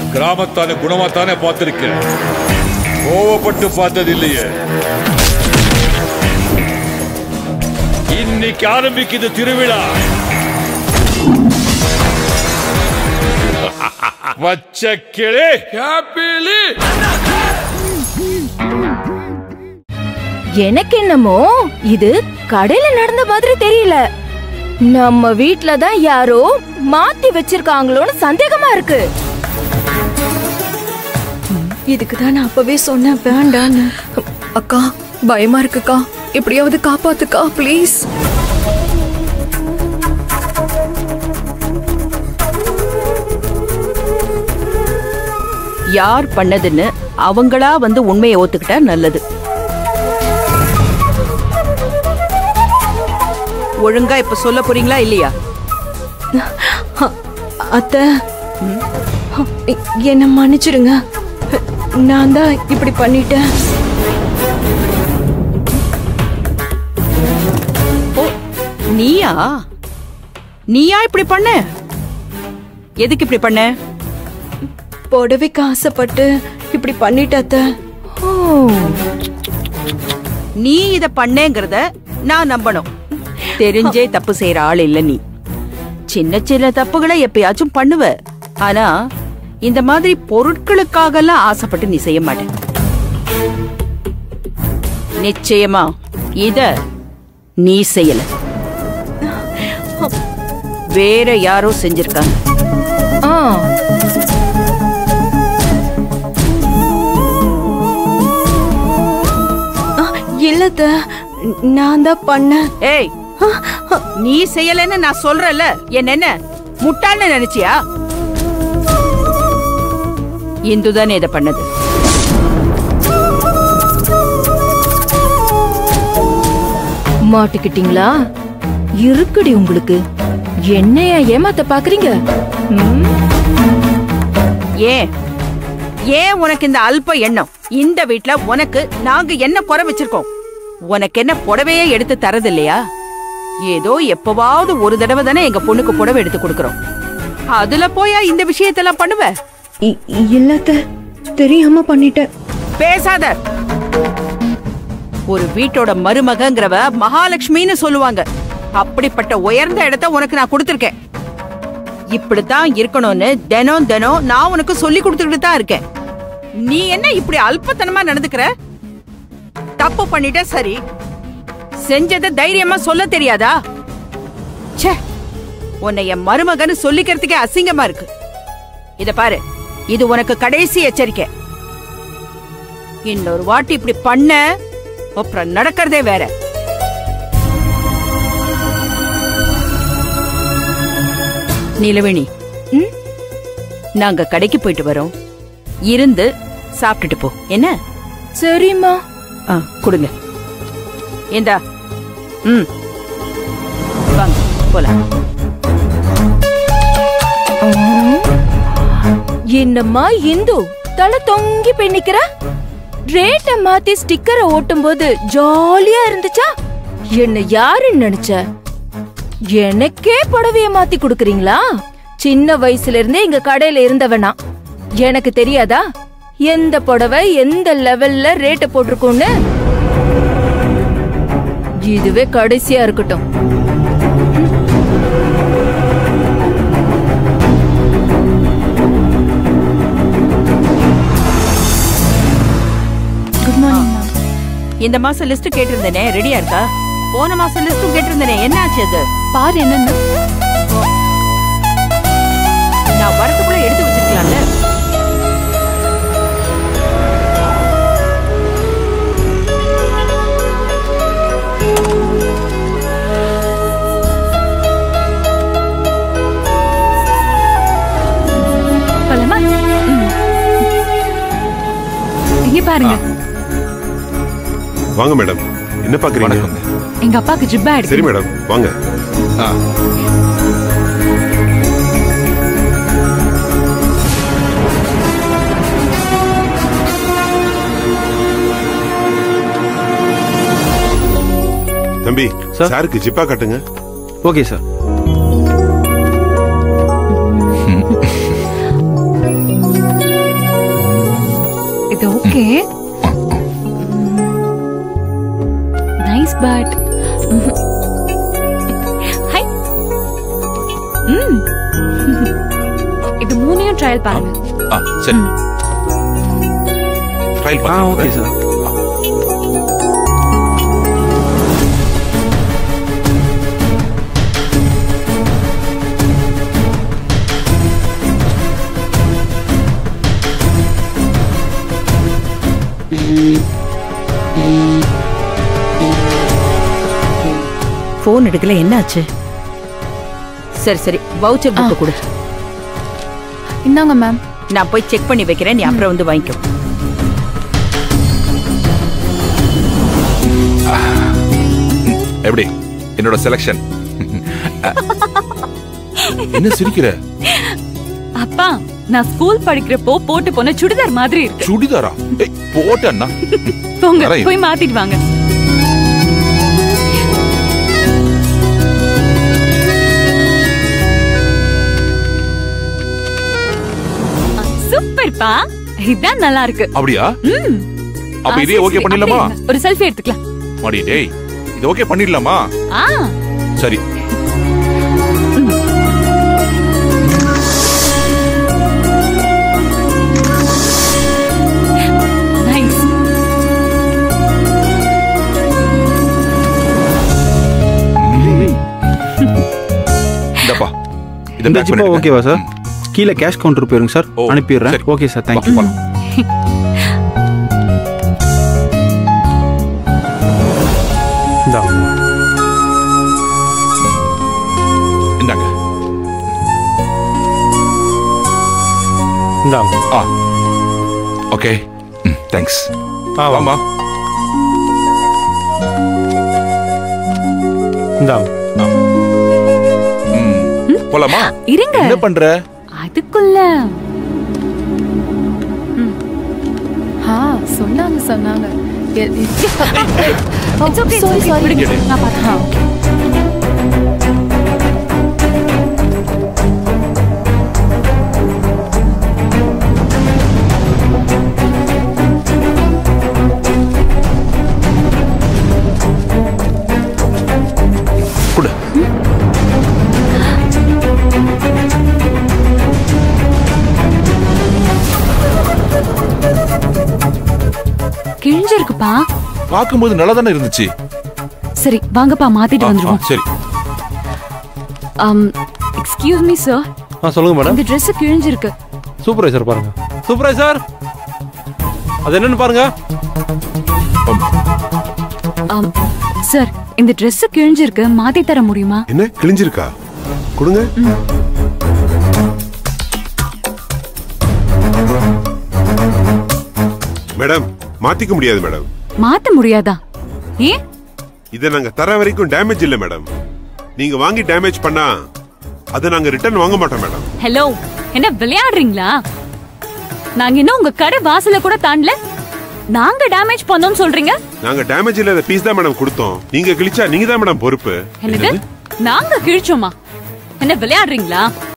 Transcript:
கிராமத்தான குணமாத்தானே பார்த்திருக்கேன் கோவப்பட்டு பார்த்தது இல்லையே இன்னைக்கு ஆரம்பிக்குது திருவிழா வச்ச கிளே எனக்கு என்னமோ இது கடையில நடந்த மாதிரி தெரியல நம்ம வீட்ல தான் யாரோ மாத்தி வச்சிருக்காங்களோன்னு சந்தேகமா இருக்கு இதுக்கு தான் நான் அப்பவே சொன்னேன் வேண்டான்னு அக்கா பயமா இருக்குக்கா எப்படியாவது காப்பாத்துக்கா ப்ளீஸ் யார் பண்ணதுன்னு அவங்களா வந்து உண்மையை ஒத்துக்கிட்டா நல்லது ஒழுங்கா இப்ப சொல்ல போறீங்களா இல்லையா அத்தை எ- என்னை மன்னிச்சிடுங்க நான் தான் இப்படி பண்ணிட்டேன் ஓ நீயா நீயா இப்படி பண்ண எதுக்கு இப்படி பண்ண புடவைக்கு ஆசைப்பட்டு இப்படி பண்ணிட்டேன் அத்தை ஓ நீ இத பண்ணேங்கிறத நான் நம்பணும் தெரிஞ்சே தப்பு செய்யற ஆள் இல்ல நீ சின்ன சின்ன தப்புகளை எப்பயாச்சும் பண்ணுவ ஆனா இந்த மாதிரி பொருட்களுக்காகலாம் ஆசைப்பட்டு நீ செய்ய மாட்ட நிச்சயமா இத நீ செய்யல வேற யாரோ செஞ்சிருக்காங்க ஆ ஆ, இல்ல அத்தை நான் தான் பண்ணேன் ஏய் நீ செய்யலன்னு நான் சொல்றல என்ன என்ன முட்டாள்னு நினைச்சியா இந்து தானே இதை பண்ணது மாட்டிக்கிட்டீங்களா இருக்குடி உங்களுக்கு என்னையா ஏமாத்த பாக்குறீங்க ம்? ஏன் ஏன் உனக்கு இந்த அல்ப எண்ணம் இந்த வீட்ல உனக்கு நாங்க என்ன குறை வச்சிருக்கோம் உனக்கு என்ன புடவையே எடுத்து தரது இல்லையா ஏதோ எப்பவாவது ஒரு தடவை தானே எங்க பொண்ணுக்கு புடவை எடுத்து கொடுக்கறோம் அதுல போயா இந்த விஷயத்தெல்லாம் பண்ணுவ இ- இல்ல அத்தை தெரியாம பண்ணிட்டேன் பேசாத ஒரு வீட்டோட மருமகங்கிறவ மகாலட்சுமின்னு சொல்லுவாங்க அப்படிப்பட்ட உயர்ந்த இடத்த உனக்கு நான் கொடுத்திருக்கேன் இப்படித்தான் இருக்கணும்னு தினம் தினம் நான் உனக்கு சொல்லி கொடுத்துக்கிட்டு தான் இருக்கேன் நீ என்ன இப்படி அல்பத்தனமா நடந்துக்கிற தப்பு பண்ணிட்ட சரி செஞ்சத தைரியமா சொல்ல தெரியாதா ச்சே உன்னை என் மருமகன்னு சொல்லிக்கிறதுக்கே அசிங்கமா இருக்கு இத பாரு இது உனக்கு கடைசி எச்சரிக்கை இன்னொரு வாட்டி இப்படி பண்ண அப்புறம் நடக்கிறதே வேற நிலவேணி ம்? நாங்க கடைக்கு போயிட்டு வரோம் இருந்து சாப்பிட்டுட்டு போ என்ன சரிம்மா ஆ கொடுங்க ஏண்டா ம் வாங்க போலாம் என்னம்மா இந்து தலை தொங்கி பெண்ணிக்கிற ரேட்ட மாத்தி ஸ்டிக்கரை ஓட்டும் போது ஜாலியா இருந்துச்சா என்ன யாருன்னு நினைச்ச எனக்கே புடவைய மாத்தி கொடுக்கறீங்களா சின்ன வயசுல இருந்தே இங்க கடையில இருந்தவனா எனக்கு தெரியாதா எந்த புடவை எந்த லெவல்ல ரேட்ட போட்டிருக்கோன்னு இதுவே கடைசியா இருக்கட்டும் குட் மார்னிங் மேம் இந்த மாசம் லிஸ்ட் கேட்டிருந்தேனே ரெடியா இருக்கா போன மாசம் லிஸ்டும் கேட்டிருந்தேனே என்ன ஆச்சு அது பாரு என்னன்னு நான் வரதுக்குள்ள எடுத்து வச்சிருக்கலாம்ல போலாமா இங்க பாருங்க வாங்க மேடம் என்ன பாக்குறீங்க வணக்கங்க எங்க அப்பாக்கு ஜிப்பா சரி எடுத்து மேடம் வாங்க ஆ தம்பி சார். சாருக்கு ஜிப்பா கட்டுங்க okay sir okay nice but high ம் இது மூணையும் ட்ரையல் பாருங்க ஆ சரி ட்ரையல் ஆ பண்ணு ஓகே சார் போன் எடுக்கல என்னாச்சு சரி சரி வவுச்சர் புக் கொடு இந்தாங்க மேம் நான் போய் செக் பண்ணி வைக்கிறேன் நீ அப்புறம் வந்து வாங்கிக்கோ எப்படி என்னோட செலக்ஷன் என்ன சிரிக்கிற அப்பா நான் ஸ்கூல் படிக்கிறப்போ போட்டு போன சுடிதார் மாதிரி இருக்கு சுடிதாரா ஏய் போட்ட அண்ணா போங்க வரேன். போய் மாத்திட்டு வாங்க சூப்பர்ப்பா இதான் நல்லா இருக்கு அப்படியா ம். அப்ப ஆ, இதே சரி, ஓகே சரி, பண்ணிடலாமா அப்படியே இருங்க. ஒரு செல்ஃபி எடுத்துக்கலாம் மாடி டேய் இது ஓகே பண்ணிடலாமா ஆ சரி நைஸ் இந்தப்பா இத இந்த pack ஜிப்பா பண்ணிடுங்க. ஓகேவா சார் கீழே கேஷ் கவுண்டர் போயிருங்க சார் ஓ, அனுப்பிடுறேன் சரி. ஓகே சார் வா, தேங்க்யூ போலாம். இந்தா இந்தாங்க இந்தாங்க ஆ ஓகே ம் தேங்க்ஸ் ஆ வாமா இந்தாங்க ம் போலாமா இருங்க என்ன பண்ற அதுக்குள்ள ம். ஆ சொன்னாங்க சொன்னாங்க எ- எ- It's okay, it's okay. விடுங்க. நான் பார்த்துக்கிறேன். குடு கிழிஞ்சிருக்குப்பா பார்க்கும்போது நல்லா தானே இருந்துச்சு சரி வாங்கப்பா மாத்திட்டு ஆ, ஆ, வந்துருவோம் சரி um எக்ஸ்கியூஸ் மீ சார் ஆ சொல்லுங்க மேடம் இந்த Dress கிழிஞ்சிருக்கு சூப்பர்வைசர் பாருங்க சூப்பர்வைசர் அது என்னன்னு பாருங்க um சார் இந்த Dress கிழிஞ்சிருக்கு மாத்தி தர முடியுமா என்ன கிழிஞ்சிருக்கா கொடுங்க மேடம் மாத்திக்க முடியாது மேடம் மாத்த முடியாதா ஏன் இதை நாங்க தர வரைக்கும் டேமேஜ் இல்ல மேடம் நீங்க வாங்கி டேமேஜ் பண்ணா அதை நாங்க ரிட்டர்ன் வாங்க மாட்டோம் மேடம் ஹலோ என்ன விளையாடுறீங்களா நாங்க இன்னும் உங்க கடை வாசல கூட தாண்டல நாங்க டேமேஜ் பண்ணோம்னு சொல்றீங்க நாங்க டேமேஜ் இல்லாத பீஸ் தான் மேடம் கொடுத்தோம் நீங்க கிழிச்சா நீங்க தான் மேடம் பொறுப்பு என்னது நாங்க கிழிச்சோமா என்ன விளையாடுறீங்களா